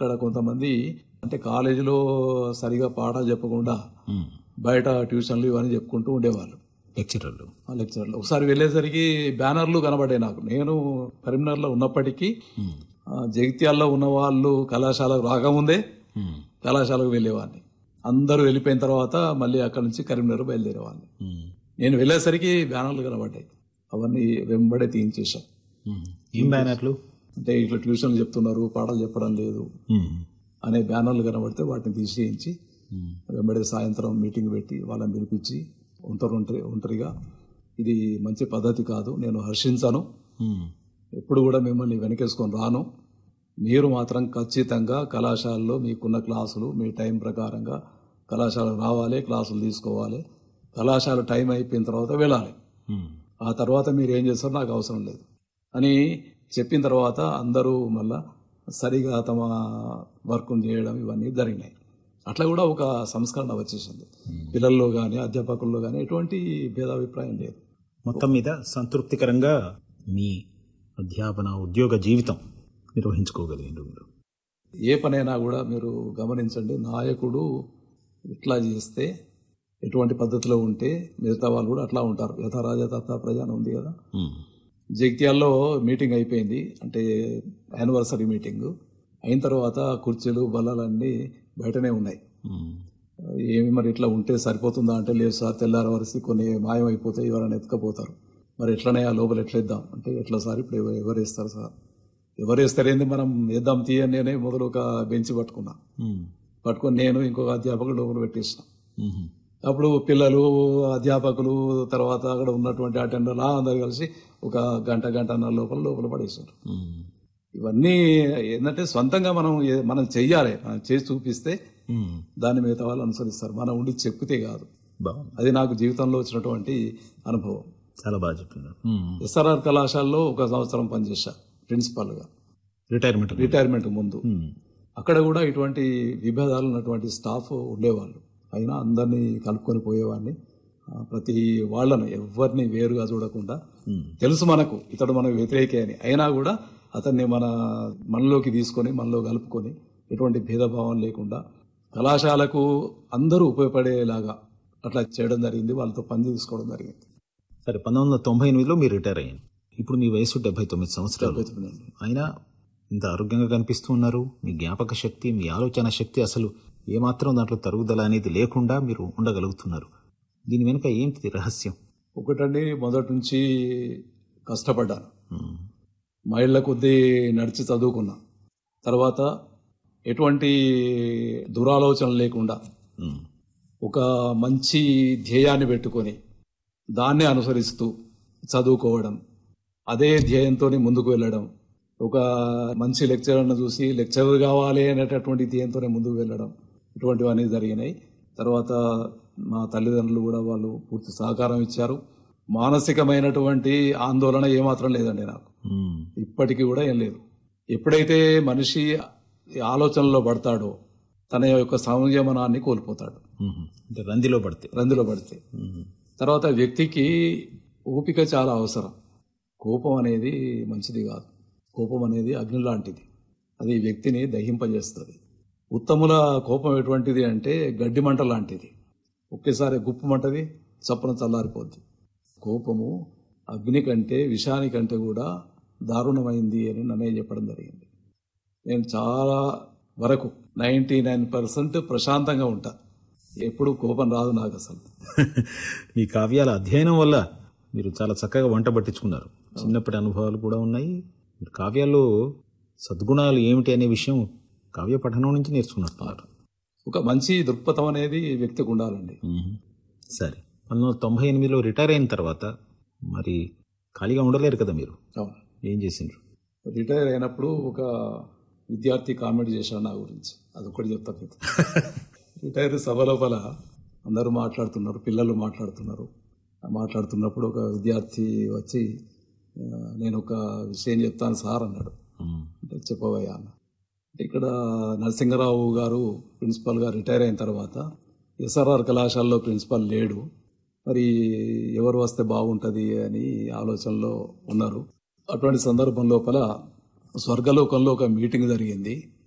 అక్కడ కొంతమంది అంటే కాలేజీలో సరిగా పాఠాలు చెప్పకుండా ఉమ్. బయట ట్యూషన్లు ఇవన్నీ చెప్పుకుంటూ ఉండేవాళ్ళు లెక్చరర్లు ఆ లెక్చర్లు ఒకసారి వెళ్ళేసరికి బ్యానర్లు కనబడ్డాయి నాకు నేను కరీంనగర్లో ఉన్నప్పటికీ ఉమ్. ఆ, జగిత్యాల్లో ఉన్న వాళ్ళు కళాశాలకు రాకముందే ఉమ్. కళాశాలకు వెళ్ళేవాడిని అందరూ వెళ్ళిపోయిన తర్వాత మళ్ళీ అక్కడి నుంచి కరీంనగర్ బయలుదేరేవాడిని ఉమ్. నేను వెళ్ళేసరికి బ్యానర్లు కనబడ్డాయి అవన్నీ వెంబడే తీయించేశాం ఉమ్. ఏం బ్యానర్లు అంటే ఇట్లా ట్యూషన్లు చెప్తున్నారు పాఠాలు చెప్పడం లేదు ఉమ్. అనే బ్యానర్లు కనబడితే వాటిని తీసేయించి ఉమ్. వెంబడే సాయంత్రం మీటింగ్ పెట్టి వాళ్ళని పిలిపించి ఒంటరి ఒంటరి ఒంటరిగా ఇది మంచి పద్ధతి కాదు నేను హర్షించాను ఉమ్. ఎప్పుడు కూడా మిమ్మల్ని వెనకేసుకొని రాను మీరు మాత్రం ఖచ్చితంగా కళాశాలలో మీకున్న క్లాసులు మీ టైం ప్రకారంగా కళాశాలకు రావాలి క్లాసులు తీసుకోవాలి కళాశాల టైం అయిపోయిన తర్వాత వెళ్ళాలి ఉమ్. ఆ తర్వాత మీరు ఏం చేస్తారో నాకు అవసరం లేదు అని చెప్పిన తర్వాత అందరూ మళ్ళా సరిగా తమ వర్క్ చేయడం ఇవన్నీ జరిగినాయి అట్లా కూడా ఒక సంస్కరణ వచ్చేసింది పిల్లల్లో కానీ అధ్యాపకుల్లో కానీ ఎటువంటి భేదాభిప్రాయం లేదు మొత్తం మీద సంతృప్తికరంగా మీ అధ్యాపన ఉద్యోగ జీవితం నిర్వహించుకోగలిగారు మీరు ఏ పనైనా కూడా మీరు గమనించండి నాయకుడు ఇట్లా చేస్తే ఎటువంటి పద్ధతిలో ఉంటే మిగతా వాళ్ళు కూడా అట్లా ఉంటారు యథారాజ తథా ప్రజాన ఉంది కదా ఉమ్. జగిత్యాల్లో మీటింగ్ అయిపోయింది అంటే యానివర్సరీ మీటింగ్ అయిన తర్వాత కుర్చీలు బల్లలన్నీ బయటనే ఉన్నాయి ఉమ్. ఏమి మరి ఇట్లా ఉంటే సరిపోతుందా అంటే లేదు సార్ తెల్లారి వరసి కొన్ని మాయం అయిపోతాయి ఎవరైనా ఎత్తుకపోతారు మరి ఎట్లనే ఆ లోపల ఎట్లేద్దాం అంటే ఎట్లా సార్ ఇప్పుడు ఎవ- ఎవరు వేస్తారు సార్ ఎవరు వేస్తారేంది మనం వేద్దాం తీయని నేనే మొదలు ఒక బెంచ్ పట్టుకున్నా ఉమ్. పట్టుకొని నేను ఇంకొక అధ్యాపకుడు లోపల పెట్టేసిన ఉమ్. అప్పుడు పిల్లలు అధ్యాపకులు తర్వాత అక్కడ ఉన్నటువంటి అటెండర్లు అందరు కలిసి ఒక గంట గంటన్నర లోపల లోపల పడేసారు ఉమ్. ఇవన్నీ ఏంటంటే సొంతంగా మనం ఏ- మనం చెయ్యాలి మనం చేసి చూపిస్తే ఉమ్. దాన్ని మిగతా వాళ్ళు అనుసరిస్తారు మనం ఉండి చెప్తే కాదు బాగుంది అది నాకు జీవితంలో వచ్చినటువంటి అనుభవం చాలా బాగా చెప్పినారు ఉమ్. ఎస్ఆర్ఆర్ కళాశాలలో ఒక సంవత్సరం పనిచేశా ప్రిన్సిపాల్గా రిటైర్మెంట్ రిటైర్మెంట్ ముందు ఉమ్. అక్కడ కూడా ఇటువంటి విభేదాలు ఉన్నటువంటి స్టాఫ్ ఉండేవాళ్ళు అయినా అందరినీ కలుపుకొని పోయేవాడిని ఆ, ప్రతి వాళ్ళను ఎవరిని వేరుగా చూడకుండా ఉమ్. తెలుసు మనకు ఇతడు మనకు వ్యతిరేకే అని అయినా కూడా అతన్ని మన మనలోకి తీసుకొని మనలో కలుపుకొని ఎటువంటి భేదభావం లేకుండా కళాశాలకు అందరూ ఉపయోగపడేలాగా అట్లా చేయడం జరిగింది వాళ్ళతో పని తీసుకోవడం జరిగింది సరే పంతొమ్మిది వందల తొంభై ఎనిమిదిలో మీరు రిటైర్ అయ్యారు ఇప్పుడు మీ వయసు డెబ్బై తొమ్మిది సంవత్సరాలు చెప్తున్నాను. అయినా ఇంత ఆరోగ్యంగా కనిపిస్తూ ఉన్నారు మీ జ్ఞాపక శక్తి మీ ఆలోచన శక్తి అసలు ఏమాత్రం దాంట్లో తరుగుదల అనేది లేకుండా మీరు ఉండగలుగుతున్నారు దీని వెనుక ఏంటిది రహస్యం ఒకటండి మొదటి నుంచి కష్టపడ్డాను ఉమ్. మైళ్ళ కొద్దీ నడిచి చదువుకున్నా తర్వాత ఎటువంటి దురాలోచన లేకుండా ఉమ్. ఒక మంచి ధ్యేయాన్ని పెట్టుకొని దాన్ని అనుసరిస్తూ చదువుకోవడం అదే ధ్యేయంతో ముందుకు వెళ్ళడం ఒక మంచి లెక్చరర్ను చూసి లెక్చరర్ కావాలి అనేటటువంటి ధ్యేయంతోనే ముందుకు వెళ్ళడం ఇటువంటివన్నీ జరిగినాయి తర్వాత మా తల్లిదండ్రులు కూడా వాళ్ళు పూర్తి సహకారం ఇచ్చారు మానసికమైనటువంటి ఆందోళన ఏమాత్రం లేదండి నాకు ఉమ్. ఇప్పటికీ కూడా ఏం లేదు ఎప్పుడైతే మనిషి ఈ ఆలోచనలో పడతాడో తన యొక్క సంయమనాన్ని కోల్పోతాడు ఉమ్. అంటే రందిలో పడితే రందిలో పడితే ఉమ్. తర్వాత వ్యక్తికి ఓపిక చాలా అవసరం కోపం అనేది మంచిది కాదు కోపం అనేది అగ్ని లాంటిది అది వ్యక్తిని దహింపజేస్తుంది ఉత్తముల కోపం ఎటువంటిది అంటే గడ్డి మంట లాంటిది ఒకేసారి గుప్పు మంటది చప్పున చల్లారిపోద్ది కోపము అగ్ని కంటే విషాని కంటే కూడా దారుణమైంది అని నన్నయ్య చెప్పడం జరిగింది నేను చాలా వరకు నైంటీ నైన్ పర్సెంట్ ప్రశాంతంగా ఉంటా ఎప్పుడు కోపం రాదు నాకు అసలు మీ కావ్యాల అధ్యయనం వల్ల మీరు చాలా చక్కగా వంట పట్టించుకున్నారు చిన్నప్పటి అనుభవాలు కూడా ఉన్నాయి మీరు కావ్యాల్లో సద్గుణాలు ఏమిటి అనే విషయం కావ్య పఠనం నుంచి నేర్చుకున్నట్టున్నారు ఒక మంచి దృక్పథం అనేది వ్యక్తికి ఉండాలండి మ్మ్. సరే పంతొమ్మిది వందల తొంభై ఎనిమిదిలో రిటైర్ అయిన తర్వాత మరి ఖాళీగా ఉండలేరు కదా మీరు అవును ఏం చేసిండ్రు రిటైర్ అయినప్పుడు ఒక విద్యార్థి కామెంట్ చేశాడు నా గురించి అదొకటి చెప్తా మీకు రిటైర్ సభ లోపల అందరూ మాట్లాడుతున్నారు పిల్లలు మాట్లాడుతున్నారు ఆ మాట్లాడుతున్నప్పుడు ఒక విద్యార్థి వచ్చి ఆ, నేను ఒక విషయం చెప్తాను సార్ అన్నాడు మ్మ్. అంటే చెప్పవయ్యా అన్న అంటే ఇక్కడ నరసింహరావు గారు ప్రిన్సిపాల్గా రిటైర్ అయిన తర్వాత ఎస్ఆర్ఆర్ కళాశాలలో ప్రిన్సిపాల్ లేడు మరి ఎవరు వస్తే బాగుంటుంది అని ఆలోచనలో ఉన్నారు అటువంటి సందర్భం లోపల స్వర్గలోకంలో ఒక మీటింగ్ జరిగింది